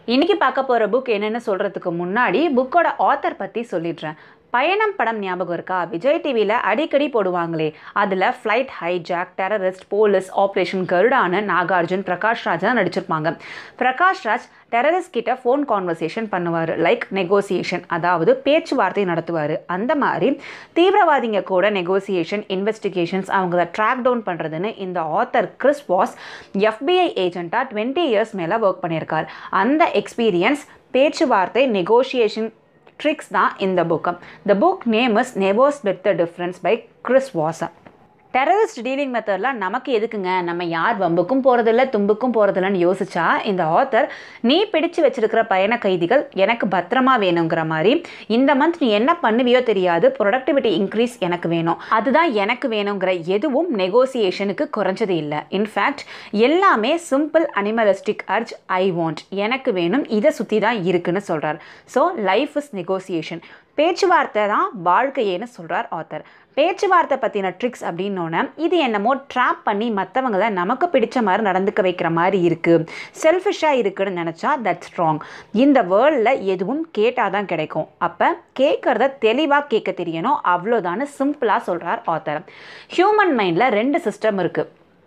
இன்னைக்கு பார்க்க போகிற புக் என்னென்னு சொல்கிறதுக்கு முன்னாடி புக்கோட ஆத்தர் பற்றி சொல்லிடுறேன் பயணம் படம் ஞாபகம் இருக்கா விஜய் டிவியில் அடிக்கடி போடுவாங்களே அதில் flight hijack terrorist police operation கருடான நாகார்ஜுன் பிரகாஷ் ராஜ் தான் நடிச்சிருப்பாங்க பிரகாஷ் ராஜ் டெரரிஸ்ட் கிட்ட ஃபோன் கான்வர்சேஷன் பண்ணுவார் லைக் நெகோசியேஷன் அதாவது பேச்சுவார்த்தை நடத்துவார் அந்த மாதிரி தீவிரவாதிங்க கூட நெகோசியேஷன் இன்வெஸ்டிகேஷன்ஸ் அவங்கள ட்ராக் டவுன் பண்ணுறதுன்னு இந்த ஆத்தர் கிறிஸ் வாஸ் எஃபிஐ ஏஜென்ட்டாக டுவெண்ட்டி இயர்ஸ் மேலே ஒர்க் பண்ணியிருக்கார் அந்த எக்ஸ்பீரியன்ஸ் பேச்சுவார்த்தை நெகோசியேஷன் ட்ரிக்ஸ் தான் இந்த book the book name is never split the difference by Chris வாசா டெரரிஸ்ட் டீலிங் மெத்தட்லாம் நமக்கு எதுக்குங்க நம்ம யார் வம்புக்கும் போகிறதில்ல தும்புக்கும் போகிறதில்லன்னு யோசிச்சா இந்த ஆத்தர் நீ பிடிச்சு வச்சிருக்கிற பயண கைதிகள் எனக்கு பத்திரமா வேணுங்கிற மாதிரி இந்த மந்த் நீ என்ன பண்ணுவியோ தெரியாது ப்ரொடக்டிவிட்டி இன்க்ரீஸ் எனக்கு வேணும் அதுதான் எனக்கு வேணுங்கிற எதுவும் நெகோசியேஷனுக்கு குறைஞ்சது இல்லை இன்ஃபேக்ட் எல்லாமே simple animalistic urge I want எனக்கு வேணும் இதை சுற்றி தான் இருக்குன்னு சொல்கிறார் ஸோ லைஃப் இஸ் நெகோசியேஷன் பேச்சுவார்த்தை தான் வாழ்க்கையேன்னு சொல்கிறார் ஆத்தர் பேச்சுவார்த்தை பற்றின ட்ரிக்ஸ் அப்படின்னோடனே இது என்னமோ ட்ராப் பண்ணி மற்றவங்கள நமக்கு பிடிச்ச மாதிரி நடந்துக்க வைக்கிற மாதிரி இருக்குது செல்ஃபிஷாக இருக்குன்னு நினச்சா தட் ஸ்ட்ராங் இந்த வேர்ல்டில் எதுவும் கேட்டால் தான் கிடைக்கும் அப்போ கேட்குறத தெளிவாக கேட்க தெரியணும் அவ்வளோதான்னு சிம்பிளாக சொல்கிறார் ஆத்தர் ஹியூமன் மைண்டில் ரெண்டு சிஸ்டம் இருக்குது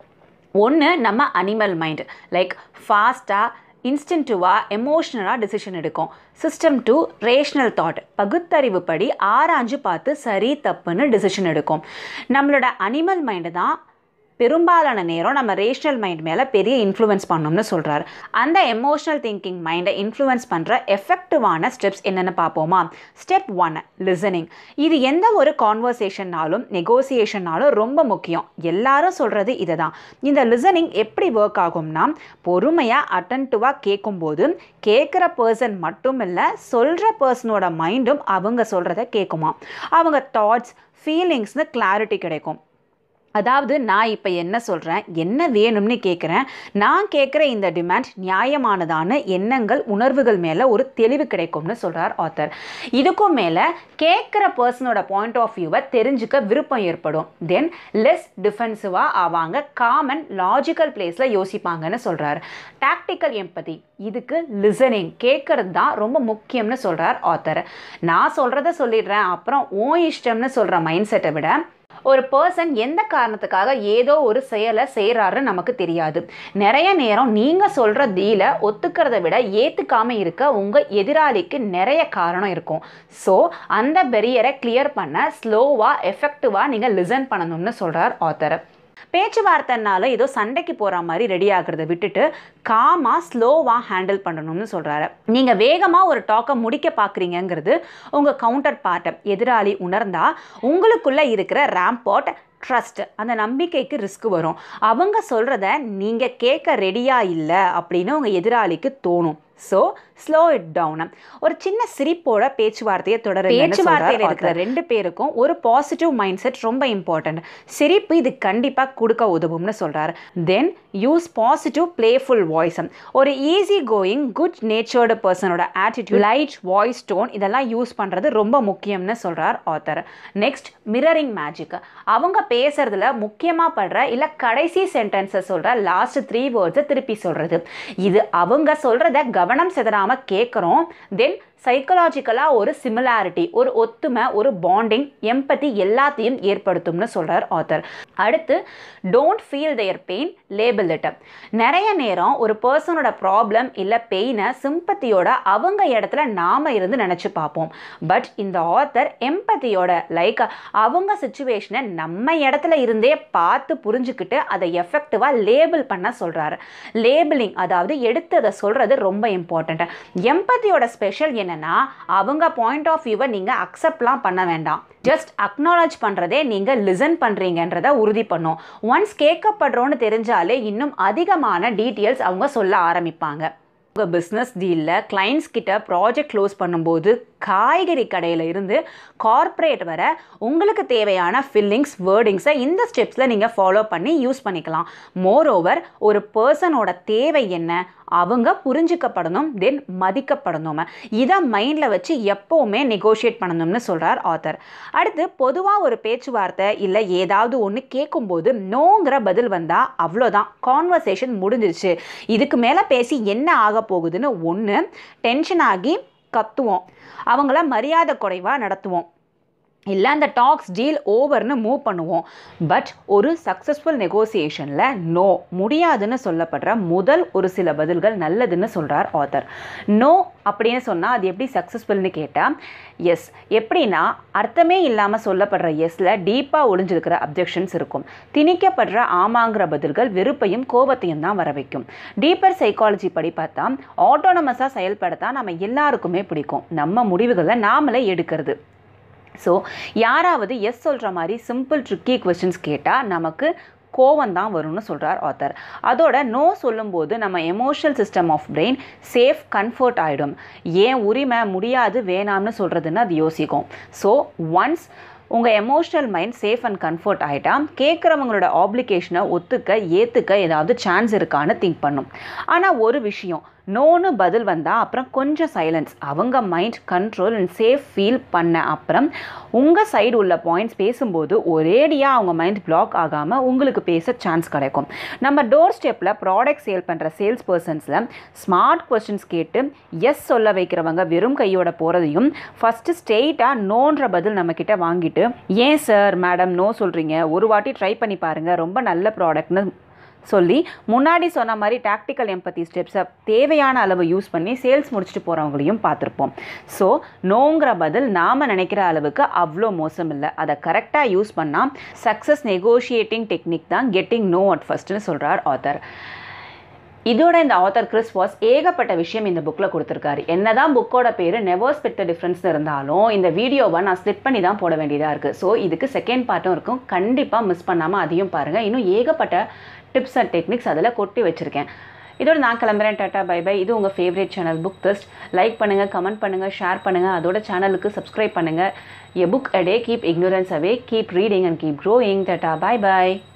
ஒன்று நம்ம அனிமல் மைண்ட் லைக் ஃபாஸ்ட்டாக இன்ஸ்டன்டிவாக எமோஷ்னலாக டிசிஷன் எடுக்கும் சிஸ்டம் டூ ரேஷ்னல் தாட் பகுத்தறிவு படி ஆராய்ஞ்சு பார்த்து சரி தப்புன்னு டிசிஷன் எடுக்கும் நம்மளோட அனிமல் மைண்டு தான் பெரும்பாலான நேரம் நம்ம ரேஷ்னல் மைண்ட் மேலே பெரிய இன்ஃப்ளூயன்ஸ் பண்ணோம்னு சொல்கிறார் அந்த எமோஷ்னல் திங்கிங் மைண்டை இன்ஃப்ளூயன்ஸ் பண்ணுற எஃபெக்டிவான ஸ்டெப்ஸ் என்னென்னு பார்ப்போமா ஸ்டெப் ஒன் லிசனிங் இது எந்த ஒரு கான்வர்சேஷன்னாலும் நெகோசியேஷன்னாலும் ரொம்ப முக்கியம் எல்லாரும் சொல்கிறது இதை தான் இந்த லிசனிங் எப்படி ஒர்க் ஆகும்னா பொறுமையாக அட்டன்டிவாக கேட்கும்போது கேட்குற பர்சன் மட்டும் இல்லை சொல்கிற பர்சனோட மைண்டும் அவங்க சொல்கிறத கேட்குமா அவங்க தாட்ஸ் ஃபீலிங்ஸ்னு கிளாரிட்டி கிடைக்கும் அதாவது நான் இப்போ என்ன சொல்கிறேன் என்ன வேணும்னு கேட்குறேன் நான் கேட்குற இந்த டிமாண்ட் நியாயமானதான எண்ணங்கள் உணர்வுகள் மேலே ஒரு தெளிவு கிடைக்கும்னு சொல்கிறார் ஆத்தர் இதுக்கும் மேலே கேட்குற பர்சனோட பாயிண்ட் ஆஃப் வியூவை தெரிஞ்சுக்க விருப்பம் ஏற்படும் தென் லெஸ் டிஃபென்சிவாக ஆவாங்க காமன் லாஜிக்கல் பிளேஸில் யோசிப்பாங்கன்னு சொல்கிறார் டாக்டிக்கல் எம்பதி இதுக்கு லிசனிங் கேட்குறது தான் ரொம்ப முக்கியம்னு சொல்கிறார் ஆத்தர் நான் சொல்கிறத சொல்லிடுறேன் அப்புறம் ஓ இஷ்டம்னு சொல்கிற மைண்ட் செட்டை விட ஒரு பர்சன் எந்த காரணத்துக்காக ஏதோ ஒரு செயலை செய்கிறாருன்னு நமக்கு தெரியாது நிறைய நேரம் நீங்கள் சொல்கிற டீலை ஒத்துக்கிறத விட ஏற்றுக்காம இருக்க உங்கள் எதிராளிக்கு நிறைய காரணம் இருக்கும் ஸோ அந்த பெரியரை கிளியர் பண்ண ஸ்லோவாக எஃபெக்டிவாக நீங்கள் லிசன் பண்ணணும்னு சொல்கிறார் ஆத்தர் பேச்சுவார்த்தைனால ஏதோ சண்டைக்கு போகிற மாதிரி ரெடி ஆகிறத விட்டுட்டு காமாக ஸ்லோவாக ஹேண்டில் பண்ணணும்னு சொல்கிறாரு நீங்கள் வேகமாக ஒரு டாக்கை முடிக்க பார்க்குறீங்கிறது உங்கள் கவுண்டர் பார்ட்டை எதிராளி உணர்ந்தா உங்களுக்குள்ளே இருக்கிற ரேம்பாட் ட்ரஸ்ட் அந்த நம்பிக்கைக்கு ரிஸ்க் வரும் அவங்க சொல்கிறத நீங்கள் கேட்க ரெடியாக இல்லை அப்படின்னு உங்கள் எதிராளிக்கு தோணும் ஸோ ஸ்லோ இட் டவுன் ஒரு சின்ன சிரிப்போட பேச்சுவார்த்தையை தொடர பேச்சுவார்த்தையில் இருக்கிற ரெண்டு பேருக்கும் ஒரு பாசிட்டிவ் மைண்ட் செட் ரொம்ப இம்பார்ட்டன்ட் சிரிப்பு இது கண்டிப்பாக கொடுக்க உதவும்னு சொல்கிறார் then use positive playful voice ஒரு ஈஸி கோயிங் குட் நேச்சர்டு பர்சனோட ஆட்டிடியூட் லைட் வாய்ஸ் டோன் இதெல்லாம் யூஸ் பண்ணுறது ரொம்ப முக்கியம்னு சொல்கிறார் ஆத்தர் நெக்ஸ்ட் மிரரிங் மேஜிக் அவங்க பேசுறதுல முக்கியமாக படுற இல்லை கடைசி சென்டென்ஸை சொல்கிற லாஸ்ட் த்ரீ வேர்ட்ஸை திருப்பி சொல்கிறது இது அவங்க சொல்கிறத கவனம் செதறாமல் கேட்குறோம் தென் சைக்கலாஜிக்கலாக ஒரு சிமிலாரிட்டி ஒரு ஒத்துமை ஒரு பாண்டிங் எம்பத்தி எல்லாத்தையும் ஏற்படுத்தும்னு சொல்கிறார் ஆத்தர் அடுத்து don't feel their pain label it நிறைய நேரம் ஒரு பர்சனோட ப்ராப்ளம் இல்லை பெயினை சிம்பத்தியோட அவங்க இடத்துல நாம் இருந்து நினச்சி பார்ப்போம் பட் இந்த ஆத்தர் எம்பத்தியோட லைக் அவங்க சுச்சுவேஷனை நம்ம இடத்துல இருந்தே பார்த்து புரிஞ்சுக்கிட்டு அதை எஃபெக்டிவாக லேபிள் பண்ண சொல்கிறாரு லேபிளிங் அதாவது எடுத்து அதை சொல்கிறது ரொம்ப இம்பார்ட்டண்ட் எம்பத்தியோட ஸ்பெஷல் என்னன்னா அவங்க பாயிண்ட் ஆஃப் வியூவை நீங்கள் அக்செப்ட்லாம் பண்ண வேண்டாம் ஜஸ்ட் அக்னாலஜ் பண்ணுறதே நீங்கள் லிசன் பண்ணுறீங்கன்றத உறுதி பண்ணும் ஒன்ஸ் கேட்கப்படுறோன்னு தெரிஞ்சாலே இன்னும் அதிகமான டீட்டெயில்ஸ் அவங்க சொல்ல ஆரம்பிப்பாங்க உங்கள் பிஸ்னஸ் டீலில் கிளைண்ட்ஸ் கிட்ட ப்ராஜெக்ட் க்ளோஸ் பண்ணும்போது காய்கறி கடையில் இருந்து கார்ப்பரேட் வர உங்களுக்கு தேவையான ஃபில்லிங்ஸ் வேர்டிங்ஸை இந்த ஸ்டெப்ஸில் நீங்கள் ஃபாலோ பண்ணி யூஸ் பண்ணிக்கலாம் மோரோவர் ஒரு பர்சனோட தேவை என்ன அவங்க புரிஞ்சுக்கப்படணும் தென் மதிக்கப்படணும் இதை மைண்டில் வச்சு எப்போவுமே நெகோஷியேட் பண்ணணும்னு சொல்கிறார் ஆத்தர் அடுத்து பொதுவாக ஒரு பேச்சுவார்த்தை இல்லை ஏதாவது ஒன்று கேட்கும்போது நோங்கிற பதில் வந்தால் அவ்வளோதான் கான்வர்சேஷன் முடிஞ்சிருச்சு இதுக்கு மேலே பேசி என்ன ஆக போகுதுன்னு ஒன்று டென்ஷன் ஆகி கத்துவோம் அவங்கள மரியாதை குறைவாக நடத்துவோம் இல்லை அந்த டாக்ஸ் டீல் ஓவர்னு மூவ் பண்ணுவோம் பட் ஒரு சக்ஸஸ்ஃபுல் நெகோசியேஷனில் நோ முடியாதுன்னு சொல்லப்படுற முதல் ஒரு சில பதில்கள் நல்லதுன்னு சொல்கிறார் ஆத்தர் நோ அப்படின்னு சொன்னால் அது எப்படி சக்ஸஸ்ஃபுல்னு கேட்டால் எஸ் எப்படின்னா அர்த்தமே இல்லாமல் சொல்லப்படுற எஸ்ல டீப்பாக ஒளிஞ்சிருக்கிற அப்ஜெக்ஷன்ஸ் இருக்கும் திணிக்கப்படுற ஆமாங்கிற பதில்கள் வெறுப்பையும் கோபத்தையும் தான் வர வைக்கும் டீப்பர் சைக்காலஜி படி பார்த்தா ஆட்டோனமஸாக செயல்படத்தான் நம்ம எல்லாருக்குமே பிடிக்கும் நம்ம முடிவுகளை நாமளே எடுக்கிறது ஸோ யாராவது எஸ் சொல்கிற மாதிரி சிம்பிள் ட்ரிக்கி கொஸ்டின்ஸ் கேட்டால் நமக்கு கோவம் தான் வரும்னு சொல்கிறார் ஆத்தர் அதோட நோ சொல்லும்போது நம்ம emotional system of brain safe comfort ஆகிடும் ஏன் உரிமை முடியாது வேணாம்னு சொல்கிறதுன்னு அது யோசிக்கும் ஸோ ஒன்ஸ் உங்கள் emotional mind safe and comfort ஆகிட்டா கேட்குறவங்களோட ஆப்ளிகேஷனை ஒத்துக்க ஏற்றுக்க ஏதாவது சான்ஸ் இருக்கான்னு திங்க் பண்ணும் ஆனால் ஒரு விஷயம் நோன்னு பதில் வந்தால் அப்புறம் கொஞ்சம் சைலன்ஸ் அவங்க mind control and safe feel பண்ண அப்புறம் உங்கள் சைடு உள்ள பாயிண்ட்ஸ் பேசும்போது ஒரேடியாக அவங்க மைண்ட் பிளாக் ஆகாமல் உங்களுக்கு பேச சான்ஸ் கிடைக்கும் நம்ம டோர் ஸ்டெப்பில் ப்ராடக்ட் சேல் பண்ணுற சேல்ஸ் பர்சன்ஸில் ஸ்மார்ட் கொஸ்டின்ஸ் கேட்டு எஸ் சொல்ல வைக்கிறவங்க வெறும் கையோட போகிறதையும் ஃபஸ்ட்டு ஸ்ட்ரெயிட்டாக நோன்ற பதில் நம்மக்கிட்ட வாங்கிட்டு ஏன் சார் மேடம் நோ சொல்கிறீங்க ஒரு வாட்டி ட்ரை பண்ணி பாருங்கள் ரொம்ப நல்ல ப்ராடக்ட்னு சொல்லி முன்னாடி சொன்ன மாதிரி டாக்டிக்கல் எம்பத்தி ஸ்டெப்ஸை தேவையான அளவு யூஸ் பண்ணி சேல்ஸ் முடிச்சுட்டு போகிறவங்களையும் பார்த்துருப்போம் ஸோ நோங்கிற பதில் நாம் நினைக்கிற அளவுக்கு அவ்வளோ மோசம் இல்லை அதை கரெக்டாக யூஸ் பண்ணால் சக்ஸஸ் நெகோஷியேட்டிங் டெக்னிக் தான் கெட்டிங் நோ அட் ஃபஸ்ட்டுன்னு சொல்கிறார் ஆத்தர் இதோட இந்த ஆத்தர் கிறிஸ் வாஸ் ஏகப்பட்ட விஷயம் இந்த புக்கில் கொடுத்துருக்காரு என்னதான் புக்கோட பேர் நெவர் ஸ்பிட் த டிஃப்ரென்ஸ் இருந்தாலும் இந்த வீடியோவை நான் ஸ்லிப் பண்ணி தான் போட வேண்டியதாக இருக்குது ஸோ இதுக்கு செகண்ட் பார்ட்டும் இருக்கும் கண்டிப்பாக மிஸ் பண்ணாமல் அதையும் பாருங்கள் இன்னும் ஏகப்பட்ட டிப்ஸ் அண்ட் டெக்னிக்ஸ் அதில் கொட்டி வச்சுருக்கேன் இதோட நான் கிளம்புறேன் டாட்டா பை பை இது உங்கள் favourite channel book test like பண்ணுங்கள் கமெண்ட் பண்ணுங்கள் ஷேர் பண்ணுங்கள் அதோட சேனலுக்கு சப்ஸ்கிரைப் பண்ணுங்கள் a book a day keep ignorance away keep reading and keep growing tata bye by